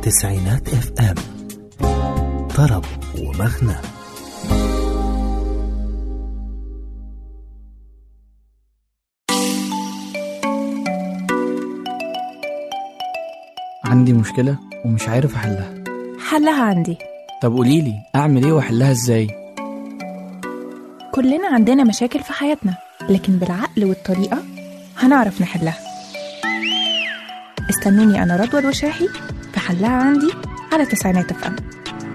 تسعينات اف ام طرب ومغنى عندي مشكلة ومش عارف أحلها حلها عندي طب قوليلي أعمل إيه وأحلها إزاي؟ كلنا عندنا مشاكل في حياتنا لكن بالعقل والطريقة هنعرف نحلها استنوني أنا رضوى الوشاحي في حلها عندي على تسعينات اف ام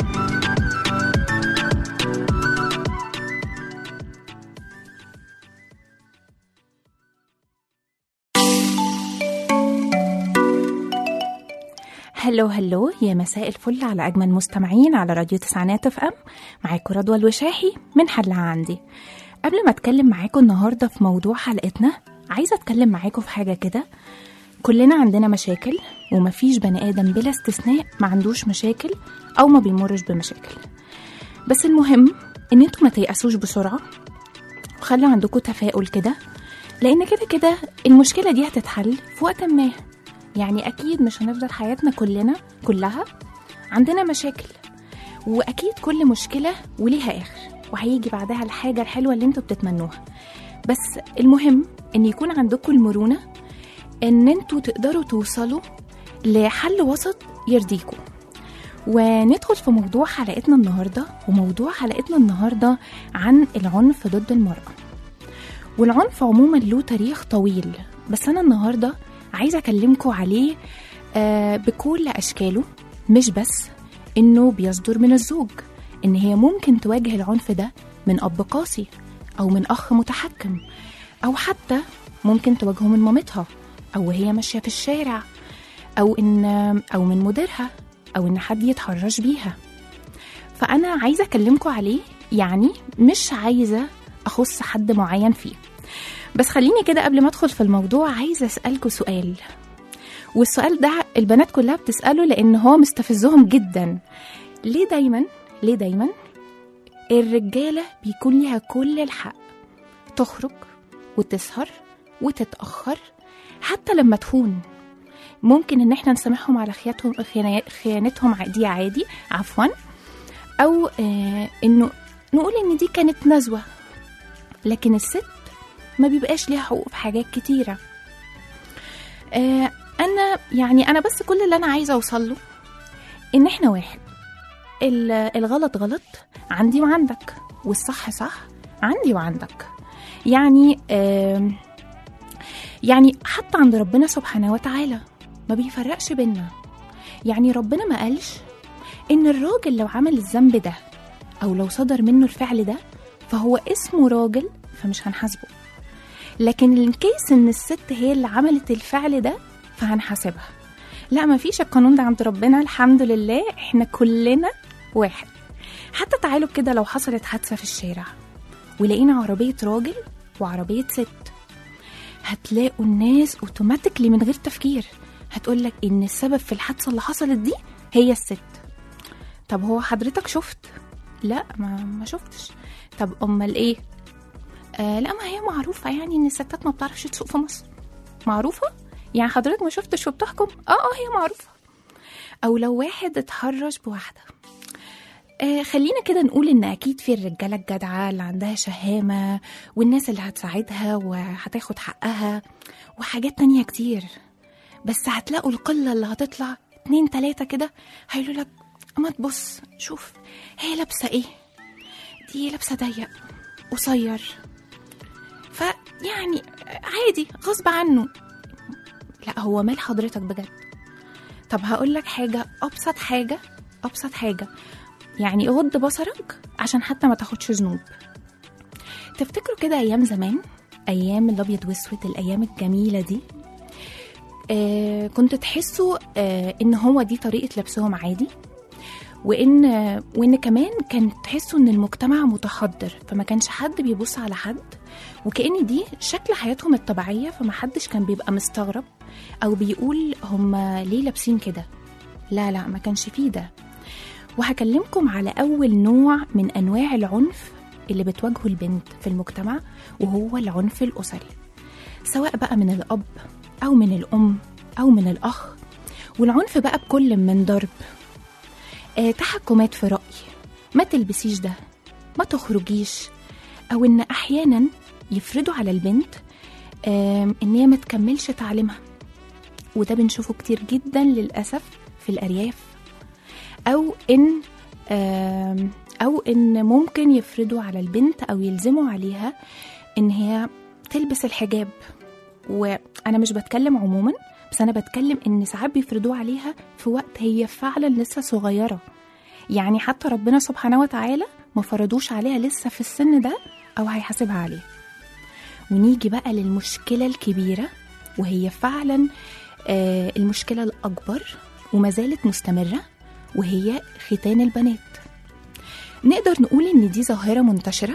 هلو هلو يا مساء الفل على أجمل مستمعين على راديو تسعينات اف ام معاكم رضوى الوشاحي من حلها عندي قبل ما اتكلم معاكم النهارده في موضوع حلقتنا عايزه اتكلم معاكم في حاجه كده كلنا عندنا مشاكل ومفيش بني ادم بلا استثناء ما عندوش مشاكل او ما بيمرش بمشاكل بس المهم ان انتوا ما تيأسوش بسرعه وخلوا عندكم تفاؤل كده لان كده كده المشكله دي هتتحل في وقت ما يعني اكيد مش هنفضل حياتنا كلنا كلها عندنا مشاكل واكيد كل مشكله وليها اخر وهيجي بعدها الحاجه الحلوه اللي انتوا بتتمنوها بس المهم ان يكون عندكم المرونه ان انتوا تقدروا توصلوا لحل وسط يرضيكم وندخل في موضوع حلقتنا النهارده وموضوع حلقتنا النهارده عن العنف ضد المراه والعنف عموما له تاريخ طويل بس انا النهارده عايزه اكلمكم عليه آه بكل اشكاله مش بس انه بيصدر من الزوج ان هي ممكن تواجه العنف ده من اب قاسي او من اخ متحكم او حتى ممكن تواجهه من مامتها او وهي ماشيه في الشارع او ان او من مديرها او ان حد يتحرش بيها فانا عايزه اكلمكم عليه يعني مش عايزه اخص حد معين فيه بس خليني كده قبل ما ادخل في الموضوع عايزه اسالكم سؤال والسؤال ده البنات كلها بتساله لان هو مستفزهم جدا ليه دايما ليه دايما الرجاله بيكون ليها كل الحق تخرج وتسهر وتتاخر حتى لما تهون ممكن ان احنا نسامحهم على خيانتهم خيانتهم دي عادي عفوا او آه انه نقول ان دي كانت نزوه لكن الست ما بيبقاش ليها حقوق في حاجات كتيره آه انا يعني انا بس كل اللي انا عايزه اوصل له ان احنا واحد الغلط غلط عندي وعندك والصح صح عندي وعندك يعني آه يعني حتى عند ربنا سبحانه وتعالى ما بيفرقش بينا يعني ربنا ما قالش ان الراجل لو عمل الذنب ده او لو صدر منه الفعل ده فهو اسمه راجل فمش هنحاسبه لكن الكيس ان الست هي اللي عملت الفعل ده فهنحاسبها لا ما فيش القانون ده عند ربنا الحمد لله احنا كلنا واحد حتى تعالوا كده لو حصلت حادثه في الشارع ولقينا عربيه راجل وعربيه ست هتلاقوا الناس اوتوماتيكلي من غير تفكير هتقولك ان السبب في الحادثه اللي حصلت دي هي الست طب هو حضرتك شفت لا ما ما شفتش طب امال ايه آه لا ما هي معروفه يعني ان الستات ما بتعرفش تسوق في مصر معروفه يعني حضرتك ما شفتش وبتحكم اه اه هي معروفه او لو واحد اتحرش بواحده آه خلينا كده نقول ان اكيد في الرجاله الجدعه اللي عندها شهامه والناس اللي هتساعدها وهتاخد حقها وحاجات تانية كتير بس هتلاقوا القله اللي هتطلع اتنين تلاته كده هيقولوا لك اما تبص شوف هي لابسه ايه دي لابسه ضيق قصير فيعني عادي غصب عنه لا هو مال حضرتك بجد طب هقول لك حاجه ابسط حاجه ابسط حاجه يعني غض بصرك عشان حتى ما تاخدش ذنوب تفتكروا كده ايام زمان ايام الابيض واسود الايام الجميله دي آه كنت تحسوا آه ان هو دي طريقه لبسهم عادي وان آه وان كمان كان تحسوا ان المجتمع متحضر فما كانش حد بيبص على حد وكأن دي شكل حياتهم الطبيعيه فما حدش كان بيبقى مستغرب او بيقول هم ليه لابسين كده لا لا ما كانش فيه ده وهكلمكم على أول نوع من أنواع العنف اللي بتواجهه البنت في المجتمع وهو العنف الأسري سواء بقى من الأب أو من الأم أو من الأخ والعنف بقى بكل من ضرب آه تحكمات في رأي ما تلبسيش ده ما تخرجيش أو إن أحيانا يفرضوا على البنت آم، إن هي ما تكملش تعليمها وده بنشوفه كتير جدا للأسف في الأرياف أو إن آم، أو إن ممكن يفرضوا على البنت أو يلزموا عليها إن هي تلبس الحجاب وأنا مش بتكلم عموما بس أنا بتكلم إن ساعات بيفرضوه عليها في وقت هي فعلا لسه صغيرة يعني حتى ربنا سبحانه وتعالى ما فرضوش عليها لسه في السن ده أو هيحاسبها عليه ونيجي بقى للمشكلة الكبيرة وهي فعلا آه، المشكلة الأكبر وما زالت مستمرة وهي ختان البنات نقدر نقول إن دي ظاهرة منتشرة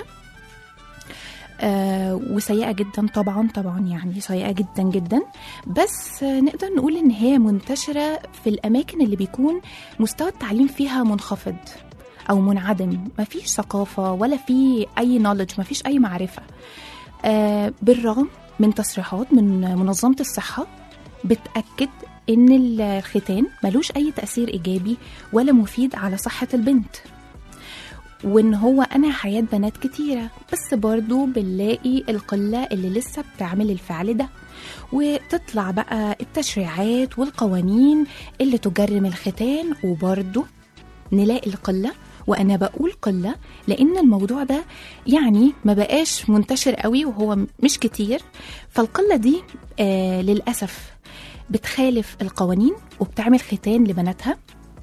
آه وسيئة جدا طبعا طبعا يعني سيئة جدا جدا بس آه نقدر نقول إن هي منتشرة في الأماكن اللي بيكون مستوى التعليم فيها منخفض أو منعدم مفيش ثقافة ولا في أي نولج مفيش أي معرفة آه بالرغم من تصريحات من منظمة الصحة بتأكد إن الختان ملوش أي تأثير إيجابي ولا مفيد على صحة البنت وإن هو أنا حياة بنات كتيرة بس برضو بنلاقي القلة اللي لسه بتعمل الفعل ده وتطلع بقى التشريعات والقوانين اللي تجرم الختان وبرضو نلاقي القلة وأنا بقول قلة لأن الموضوع ده يعني ما بقاش منتشر قوي وهو مش كتير فالقلة دي آه للأسف بتخالف القوانين وبتعمل ختان لبناتها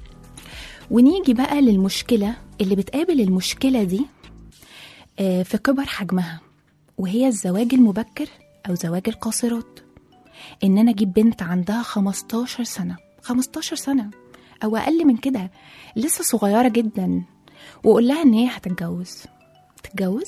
ونيجي بقى للمشكلة اللي بتقابل المشكلة دي آه في كبر حجمها وهي الزواج المبكر أو زواج القاصرات إن أنا أجيب بنت عندها 15 سنة 15 سنة أو أقل من كده لسه صغيرة جدا وأقول لها إن هي هتتجوز تتجوز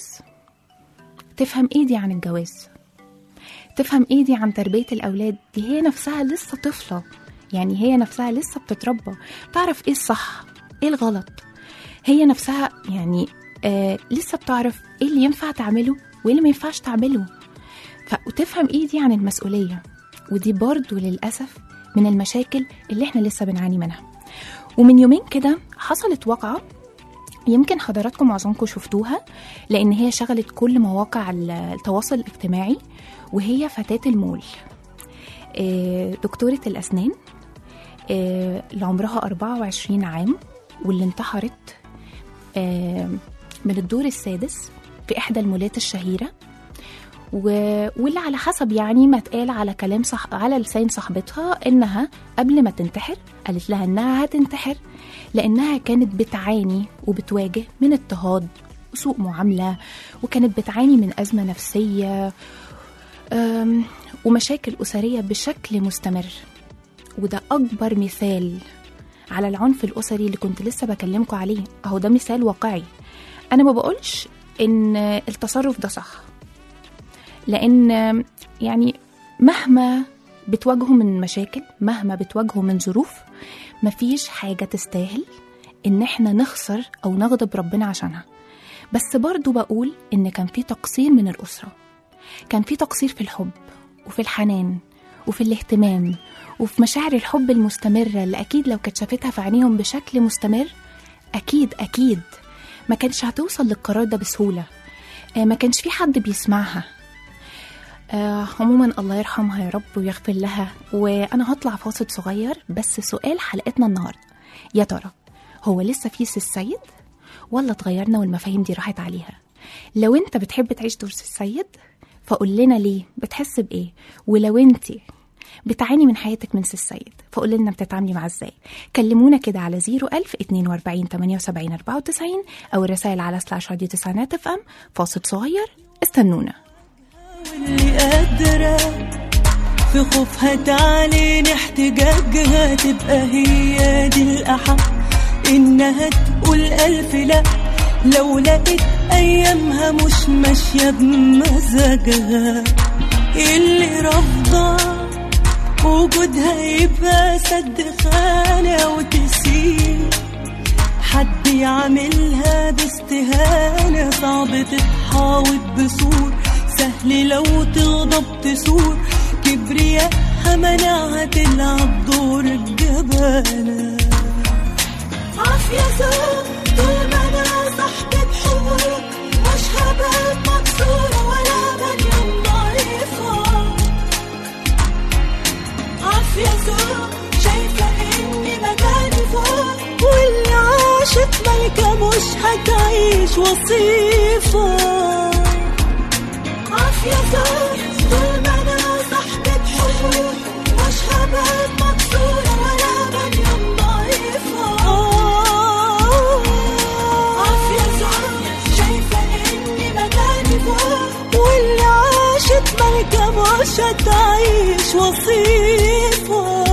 تفهم إيه دي عن الجواز تفهم إيه دي عن تربية الأولاد دي هي نفسها لسه طفلة يعني هي نفسها لسه بتتربى تعرف إيه الصح إيه الغلط هي نفسها يعني آه لسه بتعرف إيه اللي ينفع تعمله وإيه اللي ما ينفعش تعمله ف... وتفهم إيه دي عن المسؤولية ودي برضو للأسف من المشاكل اللي احنا لسه بنعاني منها ومن يومين كده حصلت واقعة يمكن حضراتكم معظمكم شفتوها لأن هي شغلت كل مواقع التواصل الاجتماعي وهي فتاة المول آه، دكتورة الأسنان آه، اللي عمرها 24 عام واللي انتحرت آه، من الدور السادس في إحدى المولات الشهيرة و- واللي على حسب يعني ما اتقال على كلام صح على لسان صاحبتها انها قبل ما تنتحر قالت لها انها هتنتحر لانها كانت بتعاني وبتواجه من اضطهاد وسوء معامله وكانت بتعاني من ازمه نفسيه أم، ومشاكل اسريه بشكل مستمر وده اكبر مثال على العنف الاسري اللي كنت لسه بكلمكم عليه اهو ده مثال واقعي انا ما بقولش ان التصرف ده صح لان يعني مهما بتواجهوا من مشاكل مهما بتواجهوا من ظروف مفيش حاجة تستاهل إن إحنا نخسر أو نغضب ربنا عشانها بس برضو بقول إن كان في تقصير من الأسرة كان في تقصير في الحب وفي الحنان وفي الاهتمام وفي مشاعر الحب المستمرة اللي أكيد لو كانت شافتها في عينيهم بشكل مستمر أكيد أكيد ما كانش هتوصل للقرار ده بسهولة آه، ما كانش في حد بيسمعها آه عموما الله يرحمها يا رب ويغفر لها وانا هطلع فاصل صغير بس سؤال حلقتنا النهارده يا ترى هو لسه في سي السيد ولا اتغيرنا والمفاهيم دي راحت عليها لو انت بتحب تعيش دور سي السيد فقول لنا ليه بتحس بايه ولو انت بتعاني من حياتك من سي السيد فقول لنا بتتعاملي معاه ازاي كلمونا كده على 01000 42 78 94 او الرسائل على سلاش راديو تسعينات اف ام فاصل صغير استنونا واللي قادرة في خوفها تعلن احتجاجها تبقى هي دي الأحق إنها تقول ألف لأ لو لقيت أيامها مش ماشية بمزاجها اللي رافضة وجودها يبقى سد خانة وتسيب حد يعملها باستهانة صعب تتحاوط بسور سهل لو تغضب تسور كبرياء جواها مناعة تلعب دور الجبانة عافية زوج طول ما انا صاحبة حقوق مش هبقى مكسورة ولا بني ضعيفة عافية زوج شايفة اني مكاني فوق واللي عاشت ملكة مش هتعيش وصيفة عافية زوج طول ما انا صاحبة حقوق مش هبقى مكسورة ولا بني ضعيفة عافية زوج شايفة اني مكاني فوق واللي عاشت ملكة مش هتعيش وصيفة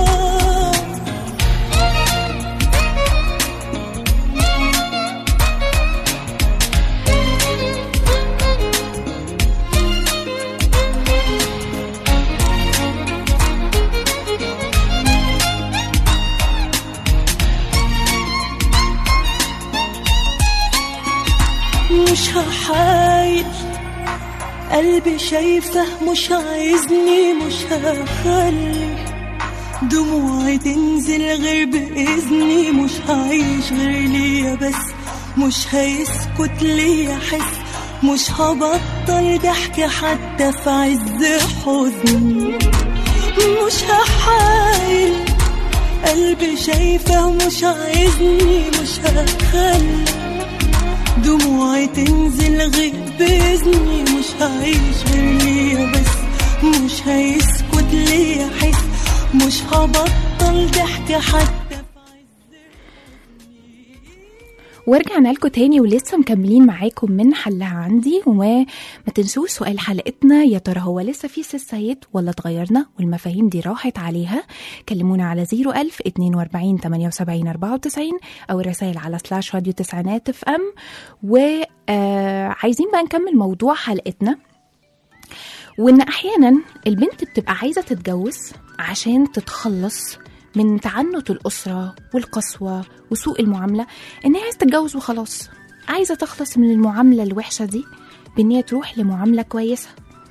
مش هحايل قلبي شايفه مش عايزني مش هخلي دموعي تنزل غير بإذني مش هعيش غير ليا بس مش هيسكت ليا حس مش هبطل ضحك حتى في عز حزني مش هحايل قلبي شايفه مش عايزني مش هخلي دموعي تنزل غير بإذني مش هعيش غير ليا بس مش هيسكت ليا حس مش هبطل ضحك حتى ورجعنا لكم تاني ولسه مكملين معاكم من حلها عندي وما ما تنسوش سؤال حلقتنا يا ترى هو لسه في سيسايت ولا اتغيرنا والمفاهيم دي راحت عليها كلمونا على 01000 42 78 94 او الرسائل على سلاش راديو تسعينات اف ام وعايزين بقى نكمل موضوع حلقتنا وان احيانا البنت بتبقى عايزه تتجوز عشان تتخلص من تعنت الاسره والقسوه وسوء المعامله ان هي عايزه تتجوز وخلاص عايزه تخلص من المعامله الوحشه دي بان هي تروح لمعامله كويسه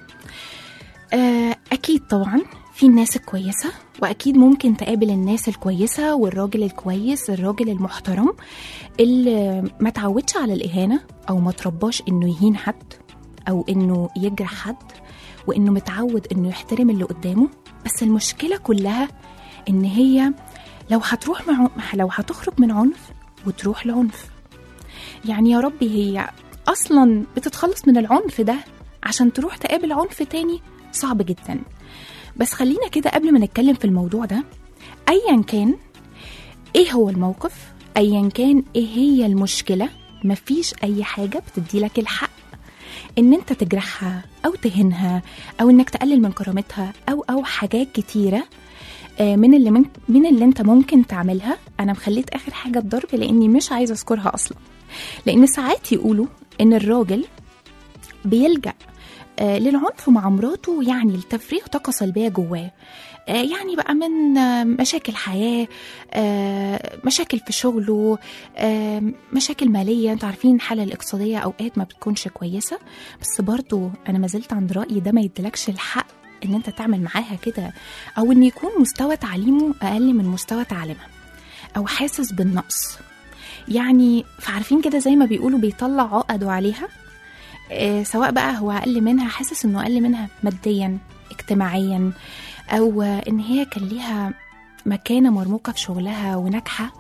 آه، اكيد طبعا في الناس الكويسه واكيد ممكن تقابل الناس الكويسه والراجل الكويس الراجل المحترم اللي ما تعودش على الاهانه او ما ترباش انه يهين حد او انه يجرح حد وانه متعود انه يحترم اللي قدامه بس المشكله كلها ان هي لو هتروح مع لو هتخرج من عنف وتروح لعنف يعني يا ربي هي اصلا بتتخلص من العنف ده عشان تروح تقابل عنف تاني صعب جدا بس خلينا كده قبل ما نتكلم في الموضوع ده ايا كان ايه هو الموقف ايا كان ايه هي المشكله مفيش اي حاجه بتدي لك الحق ان انت تجرحها او تهينها او انك تقلل من كرامتها او او حاجات كتيره آه، من اللي من, من اللي انت ممكن تعملها انا مخليت اخر حاجه الضرب لاني مش عايزه اذكرها اصلا لان ساعات يقولوا ان الراجل بيلجأ آه، للعنف مع مراته يعني لتفريغ طاقة سلبية جواه آه، يعني بقى من آه، مشاكل حياة آه، مشاكل في شغله آه، مشاكل مالية انتوا عارفين الحالة الاقتصادية أوقات ما بتكونش كويسة بس برضو أنا ما زلت عند رأيي ده ما يدلكش الحق ان انت تعمل معاها كده او ان يكون مستوى تعليمه اقل من مستوى تعليمها او حاسس بالنقص يعني فعارفين كده زي ما بيقولوا بيطلع عقده عليها آه، سواء بقى هو اقل منها حاسس انه اقل منها ماديا اجتماعيا او آه، ان هي كان ليها مكانه مرموقه في شغلها وناجحه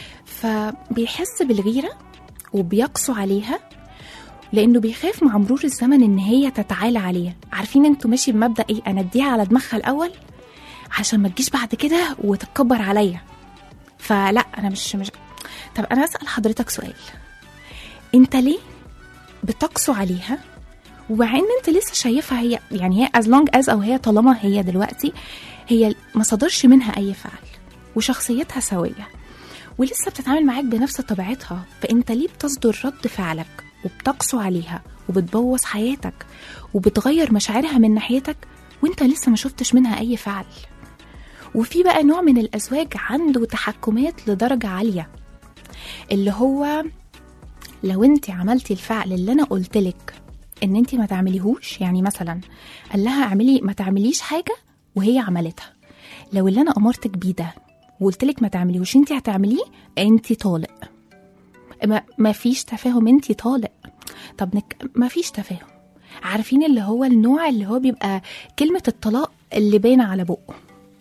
فبيحس بالغيره وبيقسو عليها لانه بيخاف مع مرور الزمن ان هي تتعالى عليه عارفين انتوا ماشي بمبدا ايه انا اديها على دماغها الاول عشان ما تجيش بعد كده وتتكبر عليا فلا انا مش مش طب انا اسال حضرتك سؤال انت ليه بتقسو عليها ومع ان انت لسه شايفها هي يعني هي از لونج از او هي طالما هي دلوقتي هي ما صدرش منها اي فعل وشخصيتها سويه ولسه بتتعامل معاك بنفس طبيعتها فانت ليه بتصدر رد فعلك وبتقسو عليها وبتبوظ حياتك وبتغير مشاعرها من ناحيتك وانت لسه ما شفتش منها اي فعل وفي بقى نوع من الازواج عنده تحكمات لدرجه عاليه اللي هو لو انت عملتي الفعل اللي انا قلتلك ان انت ما تعمليهوش يعني مثلا قال لها اعملي ما تعمليش حاجه وهي عملتها لو اللي انا امرتك بيه ده وقلت لك ما تعمليهوش انت هتعمليه انت طالق ما, ما فيش تفاهم انت طالق طب نك... ما فيش تفاهم عارفين اللي هو النوع اللي هو بيبقى كلمة الطلاق اللي باينة على بقه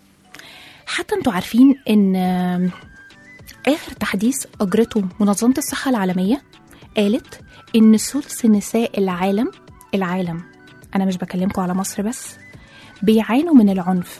حتى انتوا عارفين ان آم، اخر تحديث اجرته منظمة الصحة العالمية قالت ان ثلث نساء العالم العالم انا مش بكلمكم على مصر بس بيعانوا من العنف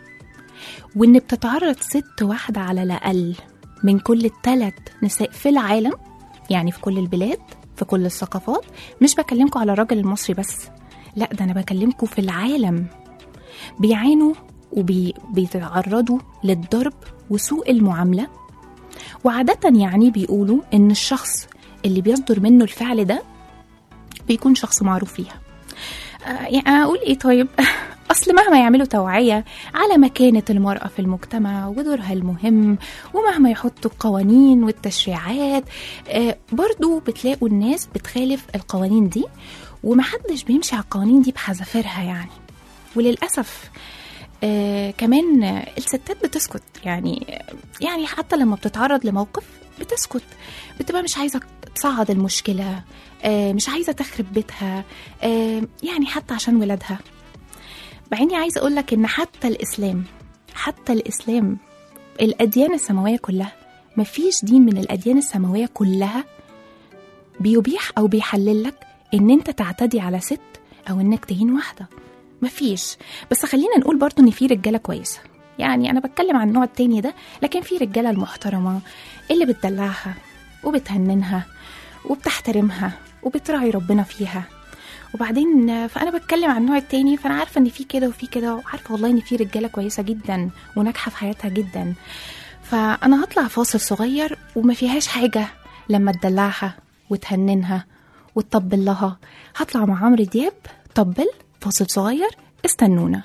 وان بتتعرض ست واحدة على الاقل من كل ثلاث نساء في العالم يعني في كل البلاد في كل الثقافات مش بكلمكم على الراجل المصري بس لا ده انا بكلمكم في العالم بيعانوا وبيتعرضوا للضرب وسوء المعاملة وعادة يعني بيقولوا إن الشخص اللي بيصدر منه الفعل ده بيكون شخص معروف فيها آه، يعني أقول إيه طيب أصل مهما يعملوا توعية على مكانة المرأة في المجتمع ودورها المهم ومهما يحطوا القوانين والتشريعات آه، برضو بتلاقوا الناس بتخالف القوانين دي ومحدش بيمشي على القوانين دي بحذافيرها يعني وللأسف آه كمان آه، الستات بتسكت يعني يعني حتى لما بتتعرض لموقف بتسكت بتبقى مش عايزة تصعد المشكلة آه مش عايزة تخرب بيتها آه يعني حتى عشان ولادها بعيني عايزة أقول لك إن حتى الإسلام حتى الإسلام الأديان السماوية كلها مفيش دين من الأديان السماوية كلها بيبيح أو بيحلل لك إن أنت تعتدي على ست أو إنك تهين واحدة مفيش بس خلينا نقول برضو إن في رجالة كويسة يعني أنا بتكلم عن النوع التاني ده لكن في رجالة المحترمة اللي بتدلعها وبتهننها وبتحترمها وبتراعي ربنا فيها وبعدين فانا بتكلم عن النوع التاني فانا عارفه ان في كده وفي كده وعارفه والله ان في رجاله كويسه جدا وناجحه في حياتها جدا فانا هطلع فاصل صغير وما فيهاش حاجه لما تدلعها وتهننها وتطبل لها هطلع مع عمرو دياب طبل فاصل صغير استنونا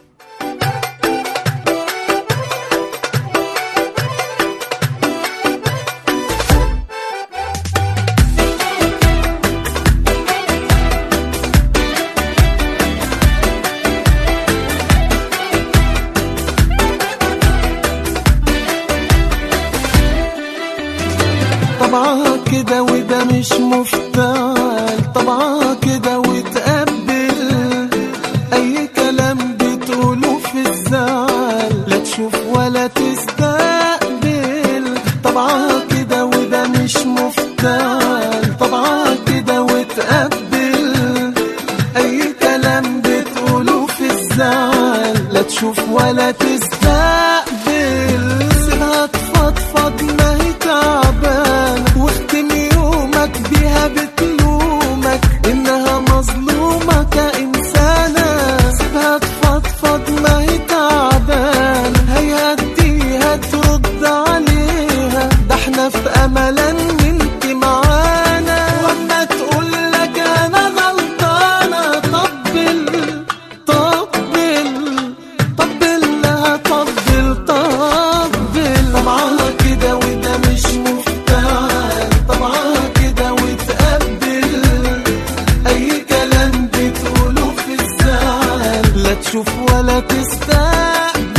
طبعا كده وده مش مفتعل طبعا كده وتقبل اي كلام بتقوله في الزعل لا تشوف ولا تستقبل طبعا كده وده مش مفتعل طبعا كده وتقبل اي كلام بتقوله في الزعل لا تشوف ولا تستقبل سيبها تفضفض ما هي تعبان واختم يومك بيها بتلومك انها مظلومة كإنسانة سيبها تفضفض ما هي تعبان هيهديها ترد عليها ده احنا في امل ان انت معانا واما تقول لك انا غلطانة طبل طبل طبل لها طبل طبل طبعا كده وده مش مفتعل طبعا كده وتقبل اي كلام بتقوله في الزعل لا تشوف ولا تستقبل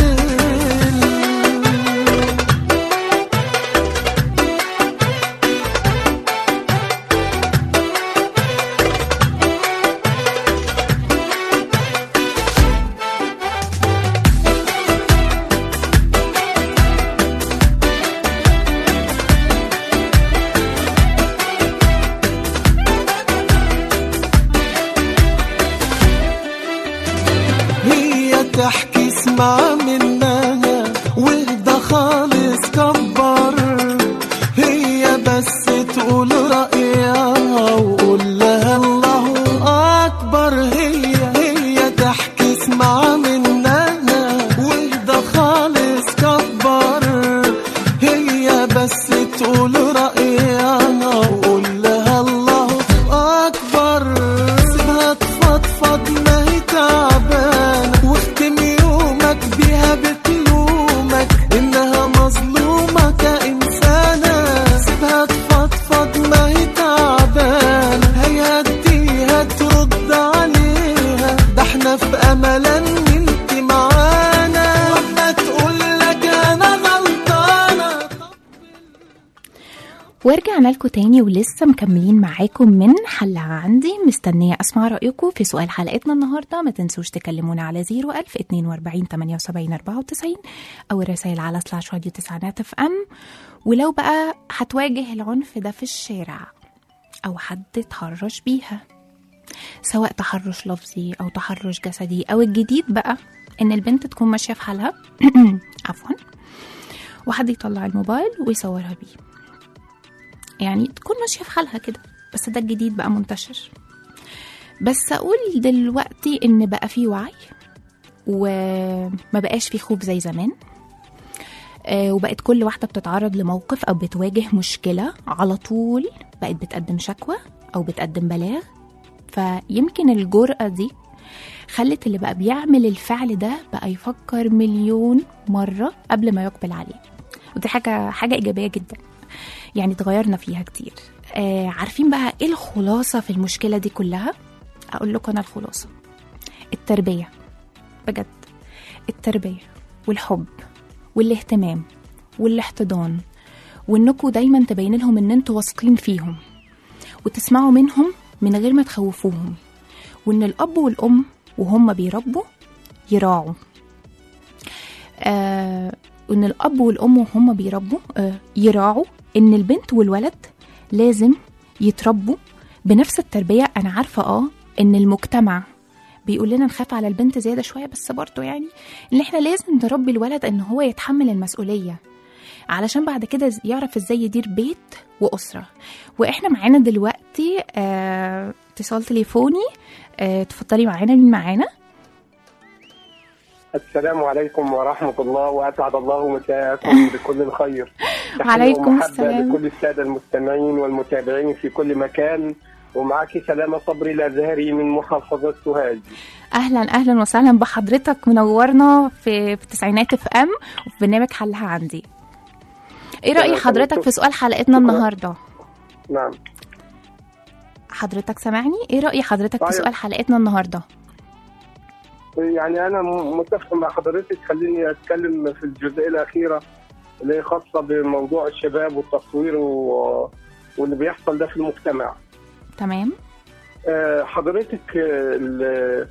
هي تحكي اسمع منها واهدى خالص كبر هي بس تقول رأيها وقول لها الله أكبر هي هي تحكي اسمع منها واهدى خالص كبر هي بس تقول رأيها وقول لها الله أكبر سيبها تفضفض ما هي تعبانة واختم يومك بيها بتلومك إنها مظلومة كإنسانة سيبها تفضفض ما هي تعبانة هيهديها ترد عليها ده احنا في أمل إن انت معانا واما تقول ورجعنا لكم تاني ولسه مكملين معاكم من حلها عندي مستنية أسمع رأيكم في سؤال حلقتنا النهاردة ما تنسوش تكلمونا على 01000 42 78 94 أو الرسائل على سلاش راديو تسعينات اف ام ولو بقى هتواجه العنف ده في الشارع أو حد اتحرش بيها سواء تحرش لفظي أو تحرش جسدي أو الجديد بقى إن البنت تكون ماشية في حالها عفوا وحد يطلع الموبايل ويصورها بيه يعني تكون ماشية في حالها كده بس ده الجديد بقى منتشر بس أقول دلوقتي إن بقى في وعي وما بقاش في خوف زي زمان آه، وبقت كل واحدة بتتعرض لموقف أو بتواجه مشكلة على طول بقت بتقدم شكوى أو بتقدم بلاغ فيمكن الجرأة دي خلت اللي بقى بيعمل الفعل ده بقى يفكر مليون مرة قبل ما يقبل عليه ودي حاجة حاجة إيجابية جدا يعني اتغيرنا فيها كتير آه عارفين بقى ايه الخلاصة في المشكلة دي كلها اقول لكم انا الخلاصة التربية بجد التربية والحب والاهتمام والاحتضان وانكم دايما تبين لهم ان انتوا واثقين فيهم وتسمعوا منهم من غير ما تخوفوهم وان الاب والام وهم بيربوا يراعوا آه وان الاب والام وهم بيربوا آه يراعوا ان البنت والولد لازم يتربوا بنفس التربيه انا عارفه اه ان المجتمع بيقول لنا نخاف على البنت زياده شويه بس برضه يعني ان احنا لازم نربي الولد ان هو يتحمل المسؤوليه علشان بعد كده يعرف ازاي يدير بيت واسره واحنا معانا دلوقتي آه اتصال تليفوني آه تفضلي معانا مين معانا السلام عليكم ورحمة الله وأسعد الله مساءكم بكل الخير تحية وعليكم ومحبة السلام. لكل السادة المستمعين والمتابعين في كل مكان ومعك سلامة صبري الأزهري من محافظة سوهاج اهلا اهلا وسهلا بحضرتك منورنا في في تسعينات اف ام وفي برنامج حلها عندي ايه راي تمام، حضرتك تمام. في سؤال حلقتنا شكرا. النهارده نعم حضرتك سامعني ايه راي حضرتك في أيوة. سؤال حلقتنا النهارده يعني أنا م- متفق مع حضرتك خليني أتكلم في الجزئية الأخيرة اللي هي خاصة بموضوع الشباب والتصوير و... واللي بيحصل ده في المجتمع تمام آه، حضرتك آه، ال-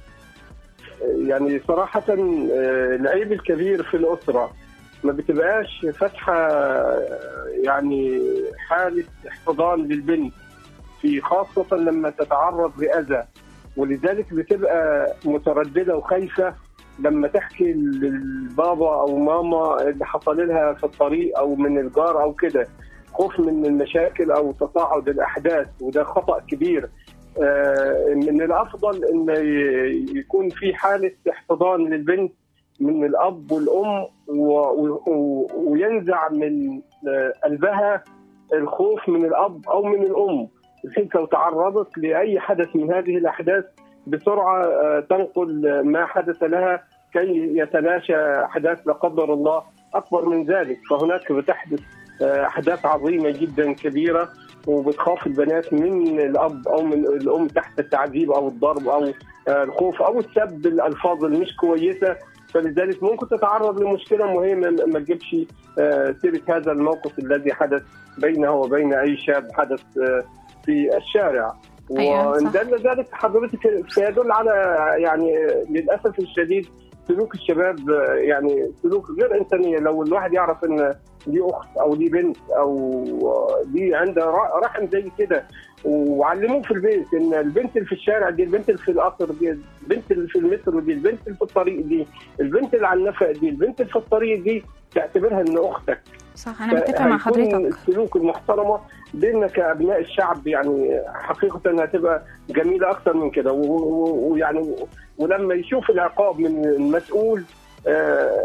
يعني صراحة آه، العيب الكبير في الأسرة ما بتبقاش فاتحة آه، يعني حالة احتضان للبنت في خاصة لما تتعرض لأذى ولذلك بتبقى مترددة وخايفة لما تحكي للبابا أو ماما اللي حصل لها في الطريق أو من الجار أو كده خوف من المشاكل أو تصاعد الأحداث وده خطأ كبير آه، من الافضل ان ي- يكون في حاله احتضان للبنت من الاب والام و- و- وينزع من آه، قلبها الخوف من الاب او من الام بحيث لو تعرضت لاي حدث من هذه الاحداث بسرعه آه، تنقل ما حدث لها كي يتلاشى احداث لا قدر الله اكبر من ذلك فهناك بتحدث آه، احداث عظيمه جدا كبيره وبتخاف البنات من الاب او من الام تحت التعذيب او الضرب او آه، الخوف او السب الالفاظ اللي مش كويسه فلذلك ممكن تتعرض لمشكله مهمه ما تجيبش آه، سيره هذا الموقف الذي حدث بينه وبين اي شاب حدث آه، في الشارع أيوة، صح. ودل ذلك حضرتك سيدل على يعني للاسف الشديد سلوك الشباب آه، يعني سلوك غير انسانيه لو الواحد يعرف ان دي اخت او دي بنت او دي عندها ر- رحم زي كده وعلموه في البيت ان البنت اللي في الشارع دي البنت اللي في القطر دي البنت اللي في المترو دي البنت اللي في الطريق دي البنت اللي على النفق دي البنت اللي في الطريق دي تعتبرها ان اختك صح انا متفقه مع فهيكون حضرتك السلوك المحترمه بيننا كابناء الشعب يعني حقيقه هتبقى جميله اكثر من كده و- و- ويعني ولما يشوف العقاب من المسؤول آه،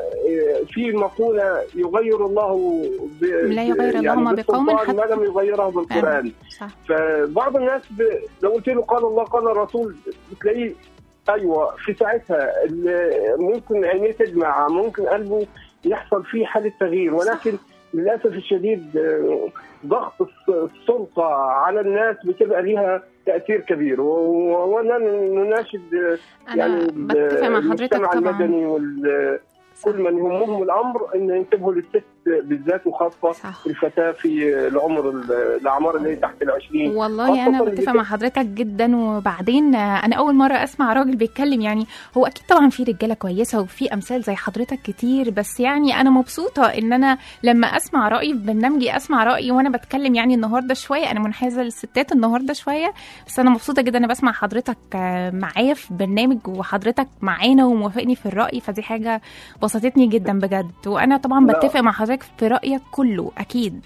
في مقوله يغير الله ب... لا يغير الله ما بقوم بالسلطان حتى- ما لم يغيره بالقران صح فبعض الناس ب... لو قلت له قال الله قال الرسول بتلاقيه ايوه في ساعتها ال- ممكن عينيه تدمع ممكن قلبه يحصل فيه حاله تغيير ولكن للاسف الشديد آه، ضغط الس- السلطه على الناس بتبقى ليها تاثير كبير و- وانا نناشد آه، انا يعني بتفق مع حضرتك المجتمع طبعا المدني وكل من يهمهم الامر ان ينتبهوا للست بالذات وخاصه صح. الفتاه في العمر الاعمار اللي هي تحت العشرين والله انا خاصة بتفق اللي مع حضرتك جدا وبعدين آه، انا اول مره اسمع راجل بيتكلم يعني هو اكيد طبعا في رجاله كويسه وفي امثال زي حضرتك كتير بس يعني انا مبسوطه ان انا لما اسمع رايي في برنامجي اسمع رايي وانا بتكلم يعني النهارده شويه انا منحازه للستات النهارده شويه بس انا مبسوطه جدا انا بسمع حضرتك آه، معايا في برنامج وحضرتك معانا وموافقني في الراي فدي حاجه بسطتني جدا بجد وانا طبعا لا. بتفق مع حضرتك في رايك كله اكيد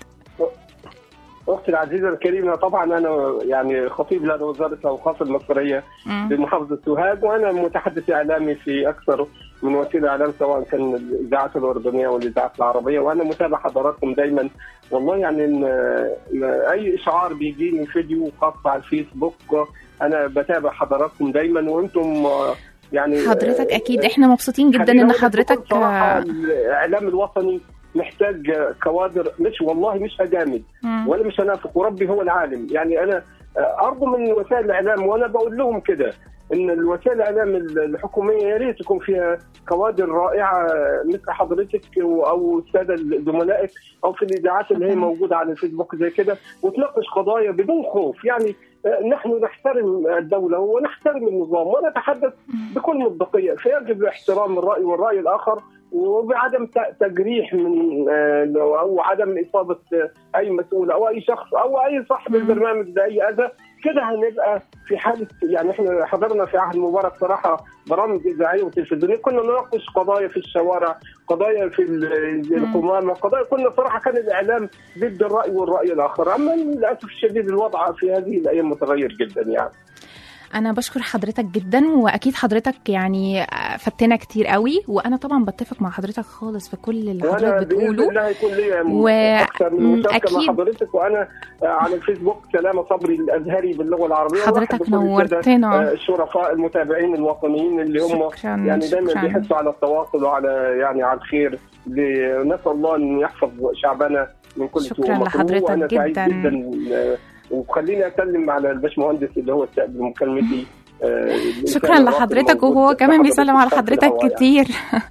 اختي العزيزه الكريمه طبعا انا يعني خطيب لدى وزاره الاوقاف المصريه مم. بمحافظه سوهاج وانا متحدث اعلامي في اكثر من وسيله اعلام سواء كان الاذاعات الاردنيه والاذاعات العربيه وانا متابع حضراتكم دايما والله يعني إن إن اي اشعار بيجيني فيديو خاص على الفيسبوك انا بتابع حضراتكم دايما وانتم يعني حضرتك اكيد احنا مبسوطين جدا خليني ان أقول لكم حضرتك بصراحة الاعلام الوطني محتاج كوادر مش والله مش اجامد مم. ولا مش انافق وربي هو العالم يعني انا ارجو من وسائل الاعلام وانا بقول لهم كده ان الوسائل الاعلام الحكوميه يا ريت يكون فيها كوادر رائعه مثل حضرتك او الساده زملائك او في الاذاعات اللي هي شكراً. موجوده على الفيسبوك زي كده وتناقش قضايا بدون خوف يعني آه، نحن نحترم الدوله ونحترم النظام ونتحدث بكل مصداقيه فيجب احترام الراي والراي الاخر وبعدم ت- تجريح من آه، او عدم اصابه آه، اي مسؤول او اي شخص او اي صاحب مم. البرنامج باي اذى كده هنبقى في حاله يعني احنا حضرنا في عهد مبارك صراحه برامج اذاعيه وتلفزيونيه كنا نناقش قضايا في الشوارع قضايا في ال- القمامه قضايا كنا صراحه كان الاعلام ضد الراي والراي الاخر اما للاسف الشديد الوضع في هذه الايام متغير جدا يعني انا بشكر حضرتك جدا واكيد حضرتك يعني فتنا كتير قوي وانا طبعا بتفق مع حضرتك خالص في كل اللي وانا حضرتك باذن بتقوله الله هيكون ليا و- اكثر من مشاركه أكيد. مع حضرتك وانا آه، على الفيسبوك سلامه صبري الازهري باللغه العربيه حضرتك وأحب كل السادة، نورتنا. آه، الشرفاء المتابعين الوطنيين اللي هم شكرا يعني دايما شكرا بيحسوا على التواصل وعلى يعني على الخير ل- نسال الله ان يحفظ شعبنا من كل سوء شكراً ومكروه. لحضرتك وأنا سعيد جداً. جدا آه، وخليني اسلم على الباشمهندس اللي هو استقبل مكالمتي آه، الإنسان شكرا الراقي لحضرتك الموجود وهو في كمان حضرتك بيسلم على في حضرتك الهواء يعني. كتير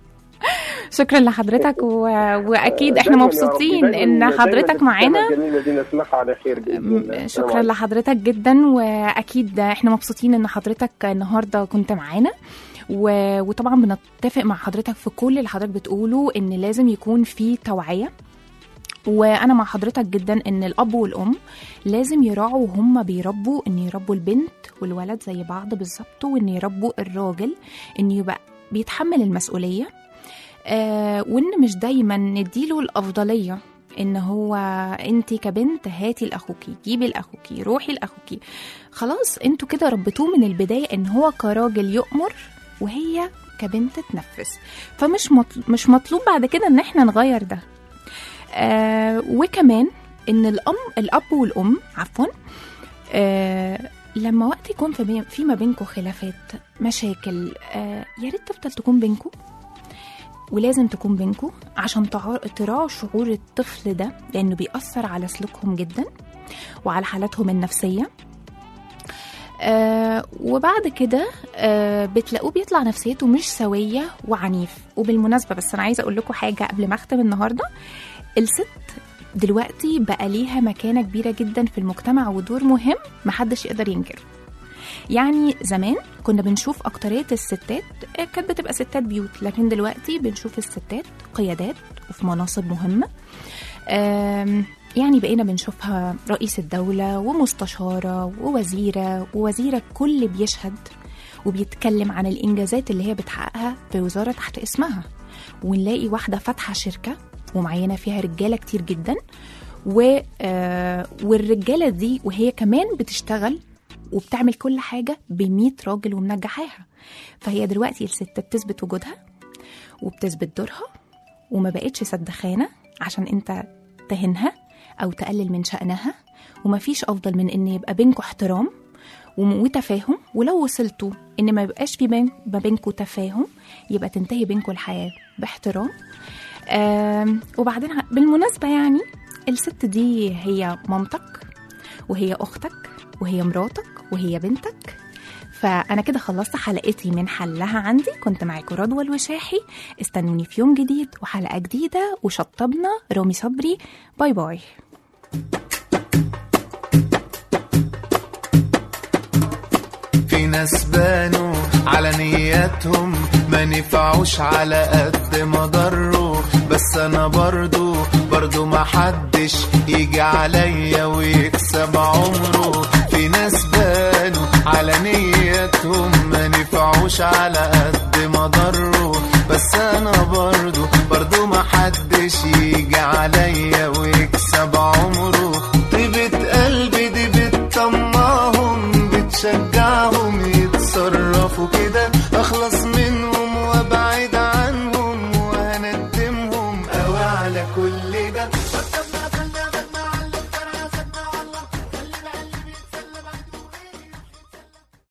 شكرا لحضرتك و... واكيد احنا دايماً يا مبسوطين رب، دايماً- ان دايماً حضرتك الابتسامة معانا الجميله دي نسمعها على خير باذن الله م- السلام شكرا عليكم. لحضرتك جدا واكيد احنا مبسوطين ان حضرتك النهارده كنت معانا و... وطبعا بنتفق مع حضرتك في كل اللي حضرتك بتقوله ان لازم يكون في توعيه وانا مع حضرتك جدا ان الاب والام لازم يراعوا وهم بيربوا ان يربوا البنت والولد زي بعض بالظبط وان يربوا الراجل ان يبقى بيتحمل المسؤوليه آه وان مش دايما نديله الافضليه ان هو انت كبنت هاتي لاخوكي جيبي لاخوكي روحي لاخوكي خلاص انتوا كده ربيتوه من البدايه ان هو كراجل يؤمر وهي كبنت تنفذ فمش مطل... مش مطلوب بعد كده ان احنا نغير ده آه وكمان ان الام الاب والام عفوا آه لما وقت يكون في, بين في ما بينكم خلافات مشاكل آه يا ريت تفضل تكون بينكم ولازم تكون بينكم عشان تع- تراعوا شعور الطفل ده لانه بيأثر على سلوكهم جدا وعلى حالاتهم النفسيه آه وبعد كده آه بتلاقوه بيطلع نفسيته مش سويه وعنيف وبالمناسبه بس انا عايزه اقول لكم حاجه قبل ما اختم النهارده الست دلوقتي بقى ليها مكانه كبيره جدا في المجتمع ودور مهم محدش يقدر ينكره يعني زمان كنا بنشوف أكترية الستات آه، كانت بتبقى ستات بيوت لكن دلوقتي بنشوف الستات قيادات وفي مناصب مهمة آم، يعني بقينا بنشوفها رئيس الدولة ومستشارة ووزيرة ووزيرة كل بيشهد وبيتكلم عن الإنجازات اللي هي بتحققها في وزارة تحت اسمها ونلاقي واحدة فاتحة شركة ومعينة فيها رجالة كتير جدا و آه، والرجالة دي وهي كمان بتشتغل وبتعمل كل حاجة ب راجل ومنجحاها فهي دلوقتي الست بتثبت وجودها وبتثبت دورها وما بقتش سدخانة عشان انت تهنها او تقلل من شأنها ومفيش افضل من ان يبقى بينكوا احترام وم- وتفاهم ولو وصلتوا ان ما يبقاش في بين ما بينكوا تفاهم يبقى تنتهي بينكوا الحياة باحترام آم، وبعدين ع- بالمناسبة يعني الست دي هي مامتك وهي أختك وهي مراتك وهي بنتك فأنا كده خلصت حلقتي من حلها عندي كنت معاكم رضوى الوشاحي استنوني في يوم جديد وحلقة جديدة وشطبنا رامي صبري باي باي في ناس بانوا على نياتهم ما نفعوش على قد ما ضروا بس انا برضو برضو ما حدش يجي عليا ويكسب عمره في ناس بانوا على نياتهم ما نفعوش على قد ما ضروا بس انا برضو برضو ما حدش يجي عليا ويكسب عمره طيبة قلبي دي بتطمعهم بتشجعهم يتصرفوا كده اخلص